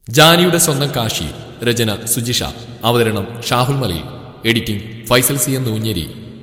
ജാനിയുടെ സ്വന്തം കാശി രചന സുജിഷ അവതരണം Shahul Malayil editing Faisal C M Noonjeri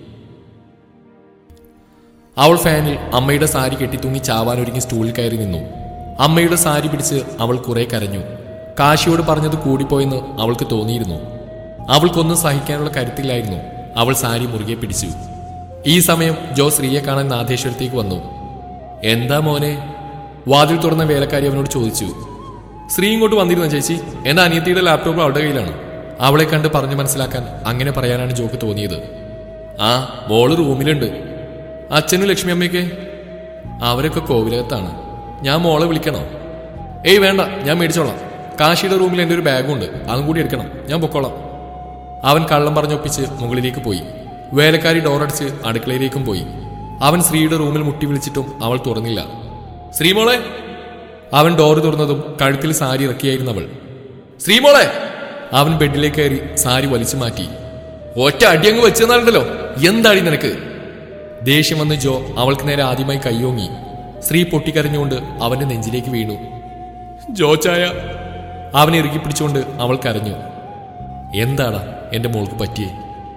അവൾ ഫാനിൽ അമ്മയുടെ സാരി കെട്ടിത്തൂങ്ങി ചാവാനൊരുങ്ങി സ്റ്റൂളിൽ കയറി നിന്നു അമ്മയുടെ സാരി പിടിച്ച് അവൾ കുറെ കരഞ്ഞു കാശിയോട് പറഞ്ഞത് കൂടിപ്പോയെന്ന് അവൾക്ക് തോന്നിയിരുന്നു അവൾക്കൊന്നും സഹിക്കാനുള്ള കരുത്തില്ലായിരുന്നു അവൾ സാരി മുറുകെ പിടിച്ചു ഈ സമയം ജോ ശ്രീയെ കാണാൻ നാഥേശ്വരത്തേക്ക് വന്നു എന്താ മോനെ വാതിൽ തുറന്ന വേലക്കാരി അവനോട് ചോദിച്ചു ശ്രീ ഇങ്ങോട്ട് വന്നിരുന്ന ചേച്ചി എന്റെ അനിയത്തിയുടെ ലാപ്ടോപ്പ് അവളുടെ കയ്യിലാണ് അവളെ കണ്ട് പറഞ്ഞു മനസ്സിലാക്കാൻ അങ്ങനെ പറയാനാണ് ജോക്ക് തോന്നിയത് ആ മോള് റൂമിലുണ്ട് അച്ഛനും ലക്ഷ്മി അമ്മയൊക്കെ അവരൊക്കെ കോവിലകത്താണ് ഞാൻ മോളെ വിളിക്കണോ ഏയ് വേണ്ട ഞാൻ മേടിച്ചോളാം കാശിയുടെ റൂമിൽ എൻ്റെ ഒരു ബാഗും ഉണ്ട് അതും കൂടി എടുക്കണം ഞാൻ പൊക്കോളാം അവൻ കള്ളം പറഞ്ഞൊപ്പിച്ച് മുകളിലേക്ക് പോയി വേലക്കാരി ഡോറടിച്ച് അടുക്കളയിലേക്കും പോയി അവൻ ശ്രീയുടെ റൂമിൽ മുട്ടി വിളിച്ചിട്ടും അവൾ തുറന്നില്ല ശ്രീമോളെ അവൻ ഡോറ് തുറന്നതും കഴുത്തിൽ സാരി ഇറക്കിയായിരുന്നു അവൾ ശ്രീമോളെ അവൻ ബെഡിലേക്ക് കയറി സാരി വലിച്ചു മാറ്റി ഒറ്റ അടിയങ്ങ് വെച്ചെന്നാലുണ്ടല്ലോ എന്താടി നിനക്ക് ദേഷ്യം വന്ന് ജോ അവൾക്ക് നേരെ ആദ്യമായി കയ്യോങ്ങി സ്ത്രീ പൊട്ടിക്കരഞ്ഞുകൊണ്ട് അവന്റെ നെഞ്ചിലേക്ക് വീണു ജോ ചായ അവനെ ഇറുക്കി പിടിച്ചുകൊണ്ട് അവൾ കരഞ്ഞു എന്താടാ എന്റെ മോൾക്ക് പറ്റിയേ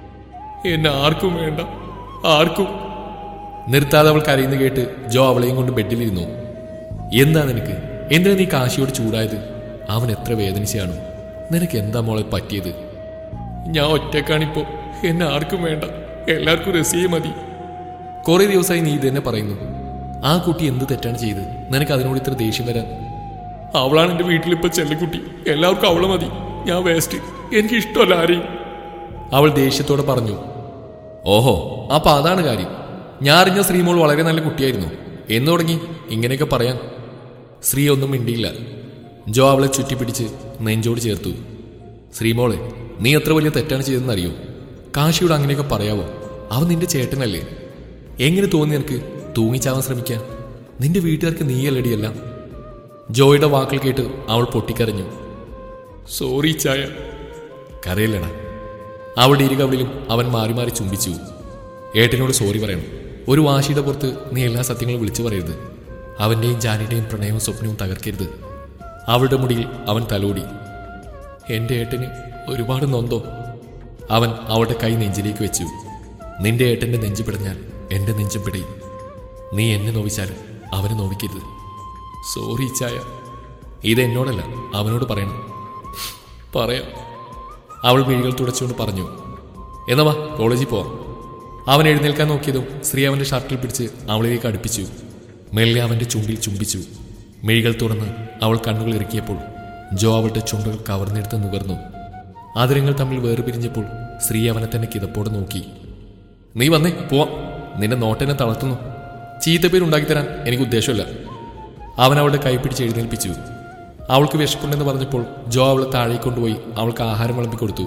എന്നെ ആർക്കും വേണ്ട ആർക്കും നിർത്താതെ അവൾ കരയുന്ന കേട്ട് ജോ അവളെയും കൊണ്ട് ബെഡിലിരുന്നു എന്താ നിനക്ക് എന്തിനാ നീ കാശിയോട് ചൂടായത് അവൻ എത്ര വേദനിച്ചാണ് നിനക്ക് എന്താ മോളെ പറ്റിയത് ഞാൻ ഒറ്റക്കാണിപ്പോ എന്നെ ആർക്കും വേണ്ട എല്ലാവർക്കും രസിയെ മതി കുറെ ദിവസമായി നീ ഇതെന്നെ പറയുന്നു ആ കുട്ടി എന്ത് തെറ്റാണ് ചെയ്തത് നിനക്ക് അതിനോട് ഇത്ര ദേഷ്യം വരാൻ അവളാണ് എന്റെ വീട്ടിലിപ്പോ ചെല്ലിക്കുട്ടി എല്ലാവർക്കും അവളെ മതി ഞാൻ വേസ്റ്റ് എനിക്ക് ഇഷ്ടമല്ല ആരെയും അവൾ ദേഷ്യത്തോടെ പറഞ്ഞു ഓഹോ അപ്പൊ അതാണ് കാര്യം ഞാൻ അറിഞ്ഞ ശ്രീമോൾ വളരെ നല്ല കുട്ടിയായിരുന്നു എന്ന് തുടങ്ങി ഇങ്ങനെയൊക്കെ പറയാൻ ശ്രീ ഒന്നും മിണ്ടിയില്ല ജോ അവളെ ചുറ്റിപ്പിടിച്ച് നെഞ്ചോട് ചേർത്തു ശ്രീമോളെ നീ എത്ര വലിയ തെറ്റാണ് ചെയ്തതെന്ന് അറിയോ കാശിയോട് അങ്ങനെയൊക്കെ പറയാവോ അവൻ നിന്റെ ചേട്ടനല്ലേ എങ്ങനെ തോന്നി നിനക്ക് തൂങ്ങിച്ചാവാൻ ശ്രമിക്കാൻ നിന്റെ വീട്ടുകാർക്ക് നീയല്ലടിയെല്ലാം ജോയുടെ വാക്കുകൾ കേട്ട് അവൾ പൊട്ടിക്കരഞ്ഞു സോറി ചായ കരയില്ലടാ അവളുടെ ഇരുകവിളിലും അവൻ മാറി മാറി ചുംബിച്ചു ഏട്ടനോട് സോറി പറയണം ഒരു വാശിയുടെ പുറത്ത് നീ എല്ലാ സത്യങ്ങളും വിളിച്ചു പറയരുത് അവന്റെയും ജാനിയുടെയും പ്രണയവും സ്വപ്നവും തകർക്കരുത് അവളുടെ മുടിയിൽ അവൻ തലോടി എന്റെ ഏട്ടന് ഒരുപാട് നൊന്തോ അവൻ അവളുടെ കൈ നെഞ്ചിലേക്ക് വെച്ചു നിന്റെ ഏട്ടന്റെ നെഞ്ചു പിടഞ്ഞാൽ എന്റെ നെഞ്ചും പിടയും നീ എന്നെ നോവിച്ചാലും അവനെ നോവിക്കരുത് സോറി ചായ ഇത് എന്നോടല്ല അവനോട് പറയണം പറയാം അവൾ മിഴികൾ തുടച്ചുകൊണ്ട് പറഞ്ഞു എന്നാ വാ കോളേജിൽ പോവാം അവൻ എഴുന്നേൽക്കാൻ നോക്കിയതും സ്ത്രീ അവന്റെ ഷർട്ടിൽ പിടിച്ച് അവളിലേക്ക് അടുപ്പിച്ചു മെല്ലെ അവന്റെ ചുണ്ടിൽ ചുംബിച്ചു മിഴികൾ തുറന്ന് അവൾ കണ്ണുകൾ ഇറുക്കിയപ്പോൾ ജോ അവളുടെ ചുണ്ടുകൾ കവർന്നെടുത്ത് നുകർന്നു ആദരങ്ങൾ തമ്മിൽ വേർപിരിഞ്ഞപ്പോൾ സ്ത്രീ അവനെ തന്നെ കിതപ്പോടെ നോക്കി നീ വന്നേ പോവാം നിന്റെ നോട്ടെന്നെ തളർത്തുന്നു ചീത്തപ്പേരുണ്ടാക്കി തരാൻ എനിക്ക് ഉദ്ദേശമില്ല അവൻ അവളുടെ കൈ പിടിച്ച് എഴുന്നേൽപ്പിച്ചു അവൾക്ക് വിശപ്പുണ്ടെന്ന് പറഞ്ഞപ്പോൾ ജോ അവളെ താഴേക്ക് കൊണ്ടുപോയി അവൾക്ക് ആഹാരം വിളമ്പി കൊടുത്തു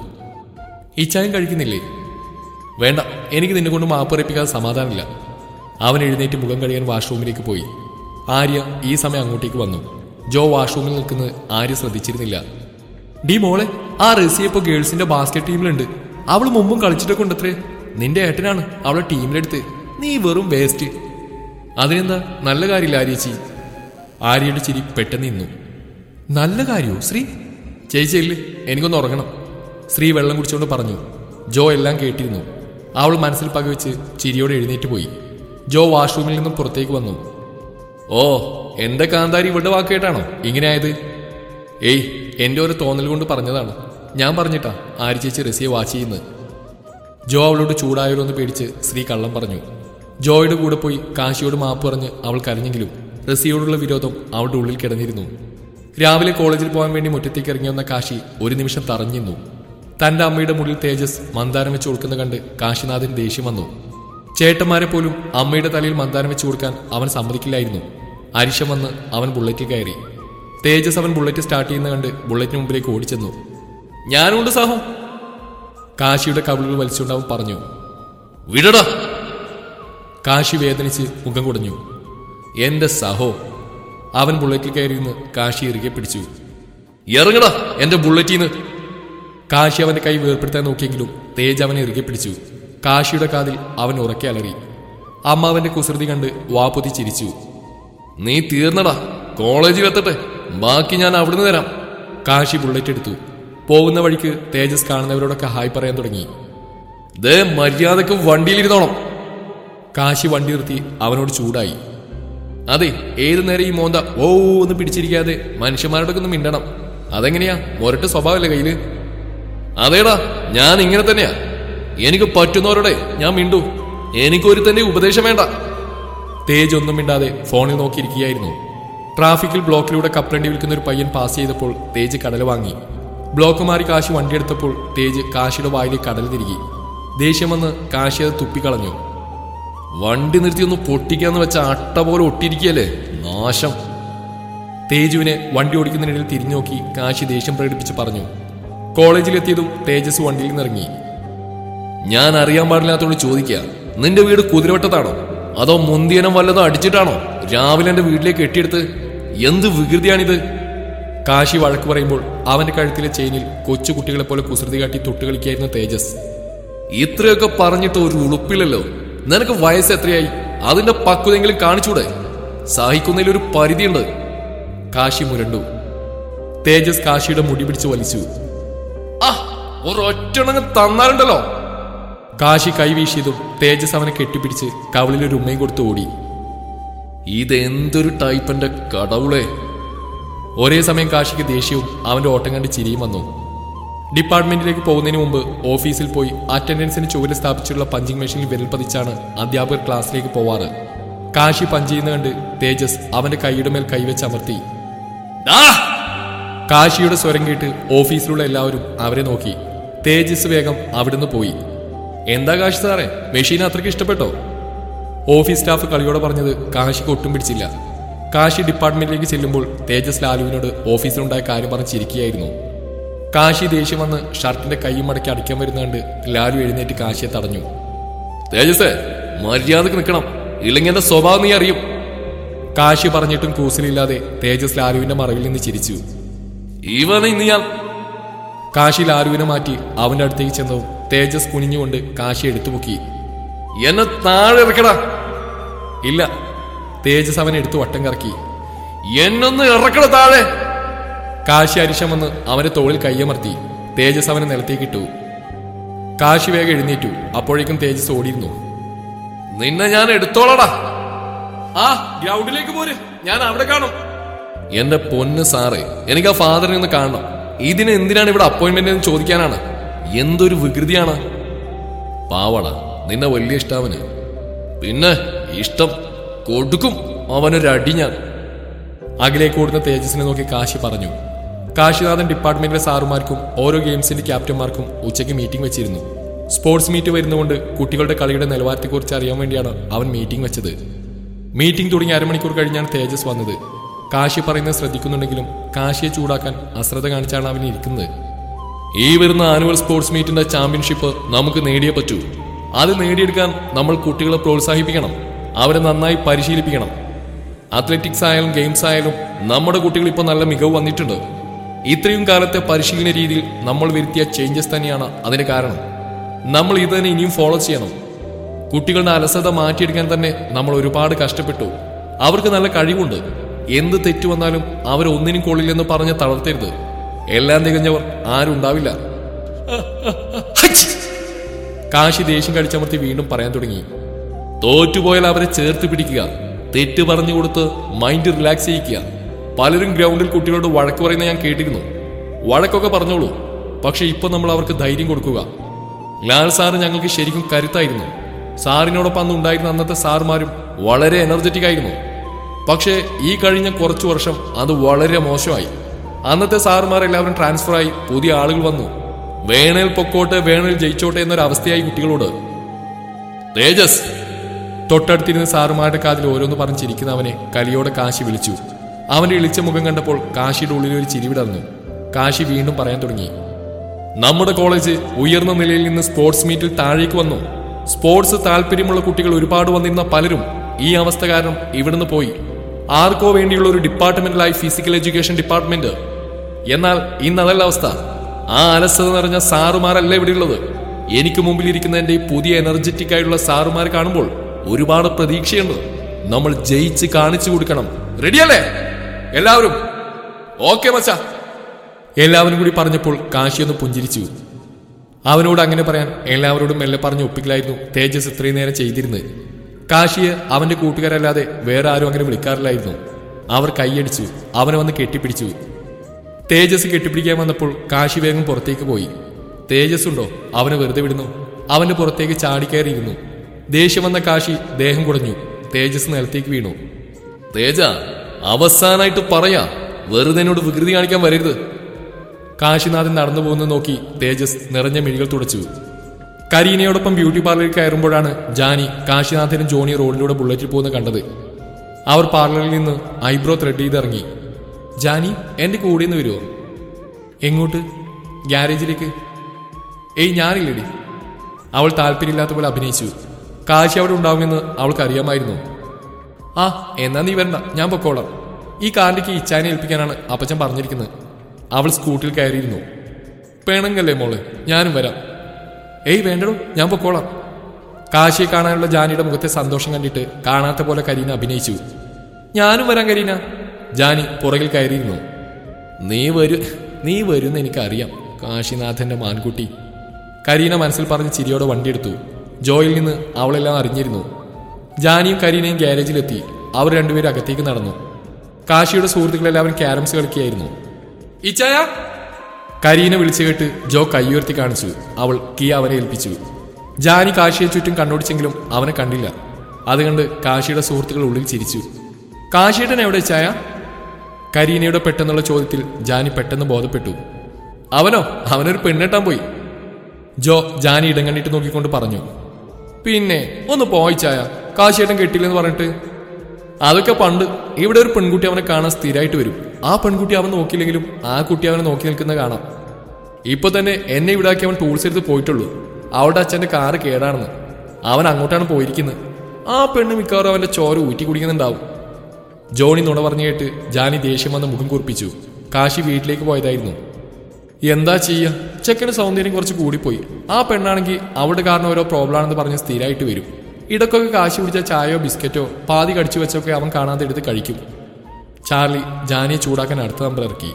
ഈ ചായം കഴിക്കുന്നില്ലേ വേണ്ട എനിക്ക് നിന്നെ കൊണ്ട് മാപ്പറിപ്പിക്കാതെ സമാധാനമില്ല അവൻ എഴുന്നേറ്റ് മുഖം കഴിയാൻ വാഷ്റൂമിലേക്ക് പോയി ആര്യ ഈ സമയം അങ്ങോട്ടേക്ക് വന്നു ജോ വാഷ്റൂമിൽ നിൽക്കുന്നത് ആര്യ ശ്രദ്ധിച്ചിരുന്നില്ല ഡി മോളെ ആ റസിയെ ഇപ്പൊ ഗേൾസിന്റെ ബാസ്കറ്റ് ടീമിലുണ്ട് അവൾ മുമ്പും കളിച്ചിട്ടൊക്കെ ഉണ്ടത്രേ നിന്റെ ഏട്ടനാണ് അവളെ ടീമിലെടുത്ത് നീ വെറും വേസ്റ്റ് അതിനെന്താ നല്ല കാര്യമില്ല ആര്യച്ചി ആര്യയുടെ ചിരി പെട്ടെന്ന് നിന്നു നല്ല കാര്യോ ശ്രീ ചേച്ചി ഇല്ലേ എനിക്കൊന്ന് ഉറങ്ങണം ശ്രീ വെള്ളം കുടിച്ചുകൊണ്ട് പറഞ്ഞു ജോ എല്ലാം കേട്ടിരുന്നു അവൾ മനസ്സിൽ പകവെച്ച് ചിരിയോടെ എഴുന്നേറ്റ് പോയി ജോ വാഷ്റൂമിൽ നിന്നും പുറത്തേക്ക് വന്നു ഓ എന്റെ കാന്താരി ഇവളുടെ വാക്ക് കേട്ടാണോ ഇങ്ങനെ ആയത് ഏയ് എന്റെ ഒരു തോന്നൽ കൊണ്ട് പറഞ്ഞതാണ് ഞാൻ പറഞ്ഞിട്ടാ ആര് ചേച്ചി റസിയെ വാച്ച് ചെയ്യുന്നത് ജോ അവളോട് ചൂടായല്ലോ എന്ന് പേടിച്ച് ശ്രീ കള്ളം പറഞ്ഞു ജോയുടെ കൂടെ പോയി കാശിയോട് മാപ്പ് പറഞ്ഞ് അവൾ കരഞ്ഞെങ്കിലും റസിയോടുള്ള വിരോധം അവളുടെ ഉള്ളിൽ കിടന്നിരുന്നു രാവിലെ കോളേജിൽ പോകാൻ വേണ്ടി മുറ്റത്തേക്ക് ഇറങ്ങി വന്ന കാശി ഒരു നിമിഷം തറഞ്ഞിരുന്നു തന്റെ അമ്മയുടെ മുടിൽ തേജസ് മന്ദാരം വെച്ച് കൊടുക്കുന്ന കണ്ട് കാശിനാഥൻ ദേഷ്യം വന്നു ചേട്ടന്മാരെ പോലും അമ്മയുടെ തലയിൽ മന്ദാരം വെച്ച് കൊടുക്കാൻ അവൻ സമ്മതിക്കില്ലായിരുന്നു അരിശം വന്ന് അവൻ ബുള്ളറ്റിൽ കയറി തേജസ് അവൻ ബുള്ളറ്റ് സ്റ്റാർട്ട് ചെയ്യുന്ന കണ്ട് ബുള്ളറ്റിന് മുമ്പിലേക്ക് ഓടിച്ചെന്നു ഞാനുണ്ട് സാഹോ കാശിയുടെ കവിളുകൾ വലിച്ചുകൊണ്ട് അവൻ പറഞ്ഞു വിടടാ കാശി വേദനിച്ച് മുഖം കുടഞ്ഞു എന്റെ സഹോ അവൻ ബുള്ളറ്റിൽ കയറിയിരുന്ന് കാശി ഇറുകെ പിടിച്ചു ഇറങ്ങടാ എന്റെ ബുള്ളറ്റിന്ന് കാശി അവന്റെ കൈ വേർപ്പെടുത്താൻ നോക്കിയെങ്കിലും തേജ് അവനെ ഇറുകെ പിടിച്ചു കാശിയുടെ കാതിൽ അവൻ ഉറക്കെ അലറി അമ്മ അവന്റെ കുസൃതി കണ്ട് വാപ്പൊത്തി ചിരിച്ചു നീ തീർന്നടാ കോളേജിൽ എത്തട്ടെ ബാക്കി ഞാൻ അവിടുന്ന് തരാം കാശി ബുള്ളറ്റ് എടുത്തു പോകുന്ന വഴിക്ക് തേജസ് കാണുന്നവരോടൊക്കെ ഹായ് പറയാൻ തുടങ്ങി ദേ മര്യാദക്ക് വണ്ടിയിലിരുന്നോണം കാശി വണ്ടി നിർത്തി അവനോട് ചൂടായി അതെ ഏത് നേരം ഈ മോന്ത ഓ ഒന്ന് പിടിച്ചിരിക്കാതെ മനുഷ്യന്മാരോടൊക്കെ ഒന്ന് മിണ്ടണം അതെങ്ങനെയാ മൊരട്ട് സ്വഭാവമല്ലേ കയ്യില് അതേടാ ഞാൻ ഇങ്ങനെ തന്നെയാ എനിക്ക് പറ്റുന്നവരോടെ ഞാൻ മിണ്ടു എനിക്കൊരു തന്നെ ഉപദേശം വേണ്ട തേജ് ഒന്നും മിണ്ടാതെ ഫോണിൽ നോക്കിയിരിക്കുകയായിരുന്നു ട്രാഫിക്കിൽ ബ്ലോക്കിലൂടെ കപ്പലണ്ടി വിൽക്കുന്ന ഒരു പയ്യൻ പാസ് ചെയ്തപ്പോൾ തേജ് കടൽ വാങ്ങി ബ്ലോക്ക് മാറി കാശി വണ്ടിയെടുത്തപ്പോൾ തേജ് കാശിയുടെ വായിലേക്ക് കടൽ തിരികി ദേഷ്യം വന്ന് കാശി അത് തുപ്പിക്കളഞ്ഞു വണ്ടി നിർത്തി ഒന്ന് പൊട്ടിക്കാന്ന് വെച്ച അട്ട പോലെ ഒട്ടിയിരിക്കുകയല്ലേ നാശം തേജുവിനെ വണ്ടി ഓടിക്കുന്നതിനിടയിൽ തിരിഞ്ഞു നോക്കി കാശി ദേഷ്യം പ്രകടിപ്പിച്ച് പറഞ്ഞു കോളേജിലെത്തിയതും തേജസ് വണ്ടിയിൽ നിന്നിറങ്ങി ഞാൻ അറിയാൻ പാടില്ലാത്തോണ്ട് ചോദിക്കുക നിന്റെ വീട് കുതിരവട്ടത്താണോ അതോ മുന്തിയനം വല്ലതോ അടിച്ചിട്ടാണോ രാവിലെ എന്റെ വീട്ടിലേക്ക് കെട്ടിയെടുത്ത് എന്ത് വികൃതിയാണിത് കാശി വഴക്ക് പറയുമ്പോൾ അവന്റെ കഴുത്തിലെ ചെയിനിൽ കൊച്ചു കുട്ടികളെ പോലെ കുസൃതി കാട്ടി തൊട്ട് കളിക്കായിരുന്നു തേജസ് ഇത്രയൊക്കെ പറഞ്ഞിട്ട് ഒരു ഉളുപ്പില്ലല്ലോ നിനക്ക് വയസ്സ് എത്രയായി അതിന്റെ പക്വതെങ്കിലും കാണിച്ചൂടെ സഹിക്കുന്നതിൽ ഒരു പരിധിയുണ്ട് കാശി മുരണ്ടു തേജസ് കാശിയുടെ മുടി പിടിച്ച് വലിച്ചു ആ ഒരൊറ്റണങ്ങ് തന്നാലുണ്ടല്ലോ കാശി കൈവീശിയതും തേജസ് അവനെ കെട്ടിപ്പിടിച്ച് കവളിൽ ഒരു ഉമ്മയും കൊടുത്ത് ഓടി ഇതെന്തൊരു ടൈപ്പന്റെ കടവുളെ ഒരേ സമയം കാശിക്ക് ദേഷ്യവും അവന്റെ ഓട്ടം കണ്ട് ചിരിയും വന്നു ഡിപ്പാർട്ട്മെന്റിലേക്ക് പോകുന്നതിന് മുമ്പ് ഓഫീസിൽ പോയി അറ്റൻഡൻസിന് ചുവരിൽ സ്ഥാപിച്ചിട്ടുള്ള പഞ്ചിങ് മെഷീനിൽ വിരൽ പതിച്ചാണ് അധ്യാപകർ ക്ലാസ്സിലേക്ക് പോവാറ് കാശി പഞ്ച് ചെയ്യുന്ന കണ്ട് തേജസ് അവന്റെ കൈയുടെ മേൽ കൈവച്ച് അമർത്തി കാശിയുടെ സ്വരം കേട്ട് ഓഫീസിലുള്ള എല്ലാവരും അവരെ നോക്കി തേജസ് വേഗം അവിടുന്ന് പോയി എന്താ കാശി സാറേ മെഷീൻ അത്രയ്ക്ക് ഇഷ്ടപ്പെട്ടോ ഓഫീസ് സ്റ്റാഫ് കളിയോടെ പറഞ്ഞത് കാശിക്ക് ഒട്ടും പിടിച്ചില്ല കാശി ഡിപ്പാർട്ട്മെന്റിലേക്ക് ചെല്ലുമ്പോൾ തേജസ് ലാലുവിനോട് ഓഫീസിലുണ്ടായ കാര്യം പറഞ്ഞ് ചിരിക്കുകയായിരുന്നു കാശി ദേഷ്യം വന്ന് ഷർട്ടിന്റെ കൈയും മടക്കി അടിക്കാൻ വരുന്ന കണ്ട് ലാലു എഴുന്നേറ്റ് കാശിയെ തടഞ്ഞു തേജസ് മര്യാദക്ക് നിൽക്കണം ഇല്ലെങ്കിൽ എന്റെ സ്വഭാവം നീ അറിയും കാശി പറഞ്ഞിട്ടും കൂസലില്ലാതെ തേജസ് ലാലുവിന്റെ മറവിൽ നിന്ന് ചിരിച്ചു ഇവനെ ഇന്ന് ഞാൻ കാശി ലാലുവിനെ മാറ്റി അവന്റെ അടുത്തേക്ക് ചെന്നതും തേജസ് കുനിഞ്ഞുകൊണ്ട് കാശി എടുത്തുപൊക്കി എന്നെ താഴെ ഇറക്കടാ ഇല്ല തേജസ് അവനെ എടുത്തു വട്ടം കറക്കി എന്നൊന്ന് ഇറക്കട താഴെ കാശി അരിശം വന്ന് അവന്റെ തോളിൽ കയ്യമർത്തി തേജസ് അവനെ നിലത്തേക്ക് ഇട്ടു കാശി വേഗം എഴുന്നേറ്റു അപ്പോഴേക്കും തേജസ് ഓടിയിരുന്നു നിന്നെ ഞാൻ എടുത്തോളടാ ആ ഗ്രൗണ്ടിലേക്ക് പോര് ഞാൻ അവിടെ കാണും എന്റെ പൊന്ന് സാറേ എനിക്ക് ആ ഫാദറിനെ ഒന്ന് കാണണം ഇതിന് എന്തിനാണ് ഇവിടെ അപ്പോയിന്റ്മെന്റ് എന്ന് ചോദിക്കാനാണ് എന്തൊരു വികൃതിയാണ് പാവട നിന്നെ വലിയ ഇഷ്ടാവന് പിന്നെ ഇഷ്ടം കൊടുക്കും അവനൊരടി ഞാൻ അഖിലേക്ക് ഓടുന്ന തേജസിനെ നോക്കി കാശി പറഞ്ഞു കാശിനാഥൻ ഡിപ്പാർട്ട്മെന്റിലെ സാറുമാർക്കും ഓരോ ഗെയിംസിന്റെ ക്യാപ്റ്റന്മാർക്കും ഉച്ചയ്ക്ക് മീറ്റിംഗ് വെച്ചിരുന്നു സ്പോർട്സ് മീറ്റ് വരുന്നതുകൊണ്ട് കുട്ടികളുടെ കളിയുടെ നിലവാരത്തെക്കുറിച്ച് അറിയാൻ വേണ്ടിയാണ് അവൻ മീറ്റിംഗ് വെച്ചത് മീറ്റിംഗ് തുടങ്ങി അരമണിക്കൂർ കഴിഞ്ഞാണ് തേജസ് വന്നത് കാശി പറയുന്നത് ശ്രദ്ധിക്കുന്നുണ്ടെങ്കിലും കാശിയെ ചൂടാക്കാൻ അശ്രദ്ധ കാണിച്ചാണ് അവൻ ഇരിക്കുന്നത് ഈ വരുന്ന ആനുവൽ സ്പോർട്സ് മീറ്റിന്റെ ചാമ്പ്യൻഷിപ്പ് നമുക്ക് നേടിയേ പറ്റൂ അത് നേടിയെടുക്കാൻ നമ്മൾ കുട്ടികളെ പ്രോത്സാഹിപ്പിക്കണം അവരെ നന്നായി പരിശീലിപ്പിക്കണം അത്ലറ്റിക്സ് ആയാലും ഗെയിംസ് ആയാലും നമ്മുടെ കുട്ടികൾ ഇപ്പോൾ നല്ല മികവ് വന്നിട്ടുണ്ട് ഇത്രയും കാലത്തെ പരിശീലന രീതിയിൽ നമ്മൾ വരുത്തിയ ചേഞ്ചസ് തന്നെയാണ് അതിന് കാരണം നമ്മൾ ഇത് തന്നെ ഇനിയും ഫോളോ ചെയ്യണം കുട്ടികളുടെ അലസത മാറ്റിയെടുക്കാൻ തന്നെ നമ്മൾ ഒരുപാട് കഷ്ടപ്പെട്ടു അവർക്ക് നല്ല കഴിവുണ്ട് എന്ത് തെറ്റു വന്നാലും അവരൊന്നിനും കൊള്ളില്ലെന്ന് പറഞ്ഞ് തളർത്തരുത് എല്ലാം തികഞ്ഞവർ ആരും ഉണ്ടാവില്ല കാശി ദേഷ്യം കടിച്ചമർത്തി വീണ്ടും പറയാൻ തുടങ്ങി തോറ്റുപോയാൽ അവരെ ചേർത്ത് പിടിക്കുക തെറ്റ് പറഞ്ഞു കൊടുത്ത് മൈൻഡ് റിലാക്സ് ചെയ്യിക്കുക പലരും ഗ്രൗണ്ടിൽ കുട്ടികളോട് വഴക്ക് പറയുന്ന ഞാൻ കേട്ടിരുന്നു വഴക്കൊക്കെ പറഞ്ഞോളൂ പക്ഷെ ഇപ്പൊ നമ്മൾ അവർക്ക് ധൈര്യം കൊടുക്കുക ലാൽ സാറ് ഞങ്ങൾക്ക് ശരിക്കും കരുത്തായിരുന്നു സാറിനോടൊപ്പം അന്ന് ഉണ്ടായിരുന്ന അന്നത്തെ സാറുമാരും വളരെ എനർജറ്റിക് ആയിരുന്നു പക്ഷേ ഈ കഴിഞ്ഞ കുറച്ചു വർഷം അത് വളരെ മോശമായി അന്നത്തെ സാറുമാർ എല്ലാവരും ട്രാൻസ്ഫർ ആയി പുതിയ ആളുകൾ വന്നു വേണേൽ പൊക്കോട്ടെ വേണേൽ ജയിച്ചോട്ടെ എന്നൊരു അവസ്ഥയായി കുട്ടികളോട് തേജസ് തൊട്ടടുത്തിരുന്ന സാറുമാരുടെ കാതിൽ ഓരോന്ന് പറഞ്ഞ് ചിരിക്കുന്ന അവനെ കലിയോടെ കാശി വിളിച്ചു അവന്റെ ഇളിച്ച മുഖം കണ്ടപ്പോൾ കാശിയുടെ ഉള്ളിൽ ഒരു ചിരി വിടർന്നു കാശി വീണ്ടും പറയാൻ തുടങ്ങി നമ്മുടെ കോളേജ് ഉയർന്ന നിലയിൽ നിന്ന് സ്പോർട്സ് മീറ്റിൽ താഴേക്ക് വന്നു സ്പോർട്സ് താല്പര്യമുള്ള കുട്ടികൾ ഒരുപാട് വന്നിരുന്ന പലരും ഈ അവസ്ഥ കാരണം ഇവിടുന്ന് പോയി ആർക്കോ വേണ്ടിയുള്ള ഒരു ഡിപ്പാർട്ട്മെന്റിലായി ഫിസിക്കൽ എഡ്യൂക്കേഷൻ ഡിപ്പാർട്ട്മെന്റ് എന്നാൽ ഇന്ന് അതല്ല അവസ്ഥ ആ അലസത നിറഞ്ഞ സാറുമാരല്ല ഇവിടെയുള്ളത് എനിക്ക് മുമ്പിൽ ഇരിക്കുന്ന എന്റെ ഈ പുതിയ എനർജറ്റിക് ആയിട്ടുള്ള സാറുമാരെ കാണുമ്പോൾ ഒരുപാട് പ്രതീക്ഷയുണ്ട് നമ്മൾ ജയിച്ച് കാണിച്ചു കൊടുക്കണം റെഡിയല്ലേ എല്ലാവരും ഓക്കെ മച്ചാ എല്ലാവരും കൂടി പറഞ്ഞപ്പോൾ കാശിയൊന്ന് പുഞ്ചിരിച്ചു അവനോട് അങ്ങനെ പറയാൻ എല്ലാവരോടും മെല്ലെ പറഞ്ഞ് ഒപ്പിക്കലായിരുന്നു തേജസ് ഇത്രയും നേരം ചെയ്തിരുന്നത് കാശിയെ അവന്റെ കൂട്ടുകാരല്ലാതെ വേറെ ആരും അങ്ങനെ വിളിക്കാറില്ലായിരുന്നു അവർ കൈയടിച്ചു അവനെ വന്ന് കെട്ടിപ്പിടിച്ചു തേജസ് കെട്ടിപ്പിടിക്കാൻ വന്നപ്പോൾ കാശി വേഗം പുറത്തേക്ക് പോയി തേജസ് ഉണ്ടോ അവനെ വെറുതെ വിടുന്നു അവന്റെ പുറത്തേക്ക് ചാടിക്കയറിയിരുന്നു ദേഷ്യം വന്ന കാശി ദേഹം കുടഞ്ഞു തേജസ് നിലത്തേക്ക് വീണു തേജ അവസാനായിട്ട് പറയാ വെറുതെ എന്നോട് വികൃതി കാണിക്കാൻ വരരുത് കാശിനാഥൻ നടന്നു പോകുന്നത് നോക്കി തേജസ് നിറഞ്ഞ മിഴികൾ തുടച്ചു കരീനയോടൊപ്പം ബ്യൂട്ടി പാർലറിൽ കയറുമ്പോഴാണ് ജാനി കാശിനാഥനും ജോണി റോഡിലൂടെ ബുള്ളറ്റിൽ പോകുന്നത് കണ്ടത് അവർ പാർലറിൽ നിന്ന് ഐബ്രോ ത്രെഡ് ചെയ്തിറങ്ങി ജാനി എന്റെ കൂടെ നിന്ന് വരുമോ എങ്ങോട്ട് ഗ്യാരേജിലേക്ക് ഏയ് ഞാനില്ലടി അവൾ താല്പര്യമില്ലാത്ത പോലെ അഭിനയിച്ചു കാശി അവിടെ ഉണ്ടാവുമെന്ന് അവൾക്ക് അറിയാമായിരുന്നു ആ എന്നാ നീ വരണ്ട ഞാൻ പൊക്കോളാം ഈ കാറിലേക്ക് ഇച്ചാനെ ഏൽപ്പിക്കാനാണ് അപ്പച്ചൻ പറഞ്ഞിരിക്കുന്നത് അവൾ സ്കൂട്ടിൽ കയറിയിരുന്നു പേണങ്കല്ലേ മോള് ഞാനും വരാം ഏയ് വേണ്ടടോ ഞാൻ പൊക്കോളാം കാശിയെ കാണാനുള്ള ജാനിയുടെ മുഖത്തെ സന്തോഷം കണ്ടിട്ട് കാണാത്ത പോലെ കരീന അഭിനയിച്ചു ഞാനും വരാം കരീന ജാനി പുറകിൽ കയറിയിരുന്നു നീ വരൂ നീ വരുമെന്ന് എനിക്കറിയാം കാശിനാഥന്റെ മാൻകുട്ടി കരീന മനസ്സിൽ പറഞ്ഞ് ചിരിയോടെ വണ്ടിയെടുത്തു ജോയിൽ നിന്ന് അവളെല്ലാം അറിഞ്ഞിരുന്നു ജാനിയും കരീനയും ഗ്യാരേജിലെത്തി അവർ രണ്ടുപേരും അകത്തേക്ക് നടന്നു കാശിയുടെ സുഹൃത്തുക്കളെല്ലാവരും ക്യാരംസ് കളിക്കുകയായിരുന്നു ഇച്ചായ കരീനെ വിളിച്ചു കേട്ട് ജോ കൈയുയർത്തി കാണിച്ചു അവൾ കീ അവനെ ഏൽപ്പിച്ചു ജാനി കാശിയെ ചുറ്റും കണ്ണോടിച്ചെങ്കിലും അവനെ കണ്ടില്ല അത് കണ്ട് കാശിയുടെ സുഹൃത്തുക്കൾ ഉള്ളിൽ ചിരിച്ചു കാശിയേട്ടൻ എവിടെ ചായ കരീനയുടെ പെട്ടെന്നുള്ള ചോദ്യത്തിൽ ജാനി പെട്ടെന്ന് ബോധപ്പെട്ടു അവനോ അവനൊരു പെണ്ണെട്ടാൻ പോയി ജോ ജാനി ഇടം കണ്ടിട്ട് നോക്കിക്കൊണ്ട് പറഞ്ഞു പിന്നെ ഒന്ന് പോയിച്ചായ കാശിയേട്ടൻ കെട്ടില്ലെന്ന് പറഞ്ഞിട്ട് അതൊക്കെ പണ്ട് ഇവിടെ ഒരു പെൺകുട്ടി അവനെ കാണാൻ സ്ഥിരമായിട്ട് വരും ആ പെൺകുട്ടി അവൻ നോക്കിയില്ലെങ്കിലും ആ കുട്ടി അവനെ നോക്കി നിൽക്കുന്ന കാണാം ഇപ്പൊ തന്നെ എന്നെ ഇവിടാക്കി അവൻ ടൂൾസ് എടുത്ത് പോയിട്ടുള്ളൂ അവളുടെ അച്ഛന്റെ കാറ് കേടാണെന്ന് അവൻ അങ്ങോട്ടാണ് പോയിരിക്കുന്നത് ആ പെണ്ണ് മിക്കവാറും അവന്റെ ചോര ഊറ്റി കുടിക്കുന്നുണ്ടാവും ജോണി നുണ പറഞ്ഞു കേട്ട് ജാനി ദേഷ്യം വന്ന് മുഖം കുറിപ്പിച്ചു കാശി വീട്ടിലേക്ക് പോയതായിരുന്നു എന്താ ചെയ്യ ചെക്കന് സൗന്ദര്യം കുറച്ച് കൂടിപ്പോയി ആ പെണ്ണാണെങ്കിൽ അവിടെ കാരണം ഓരോ പ്രോബ്ലം ആണെന്ന് പറഞ്ഞ് സ്ഥിരമായിട്ട് വരും ഇടക്കൊക്കെ കാശി പിടിച്ച ചായയോ ബിസ്ക്കറ്റോ പാതി കടിച്ചു വെച്ചൊക്കെ അവൻ കാണാതെ എടുത്ത് കഴിക്കും ചാർലി ജാനിയെ ചൂടാക്കാൻ അടുത്ത നമ്പർ ഇറക്കി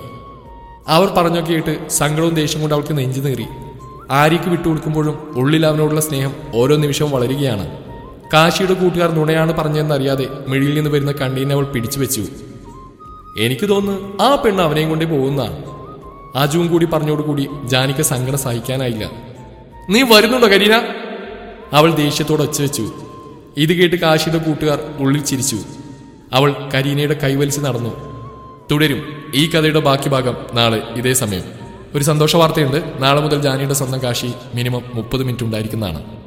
അവർ പറഞ്ഞൊക്കെ കേട്ട് സങ്കടവും ദേഷ്യം കൊണ്ട് അവൾക്ക് നെഞ്ചു നേറി ആര്യക്ക് വിട്ടുകൊടുക്കുമ്പോഴും ഉള്ളിൽ അവനോടുള്ള സ്നേഹം ഓരോ നിമിഷവും വളരുകയാണ് കാശിയുടെ കൂട്ടുകാർ നുണയാണ് പറഞ്ഞതെന്നറിയാതെ മിഴിയിൽ നിന്ന് വരുന്ന കണ്ണീനെ അവൾ പിടിച്ചു വെച്ചു എനിക്ക് തോന്നുന്നു ആ പെണ്ണ് അവനെയും കൊണ്ടേ പോകുന്ന അജുവും കൂടി പറഞ്ഞോടുകൂടി ജാനിക്ക് സങ്കടം സഹിക്കാനായില്ല നീ വരുന്നുണ്ടോ കരീന അവൾ ദേഷ്യത്തോടെ ഒച്ച വെച്ചു ഇത് കേട്ട് കാശിയുടെ കൂട്ടുകാർ ഉള്ളിൽ ചിരിച്ചു അവൾ കരീനയുടെ കൈവലിച്ച് നടന്നു തുടരും ഈ കഥയുടെ ബാക്കി ഭാഗം നാളെ ഇതേ സമയം ഒരു സന്തോഷ വാർത്തയുണ്ട് നാളെ മുതൽ ജാനിയുടെ സ്വന്തം കാശി മിനിമം മുപ്പത് മിനിറ്റ് ഉണ്ടായിരിക്കുന്നതാണ്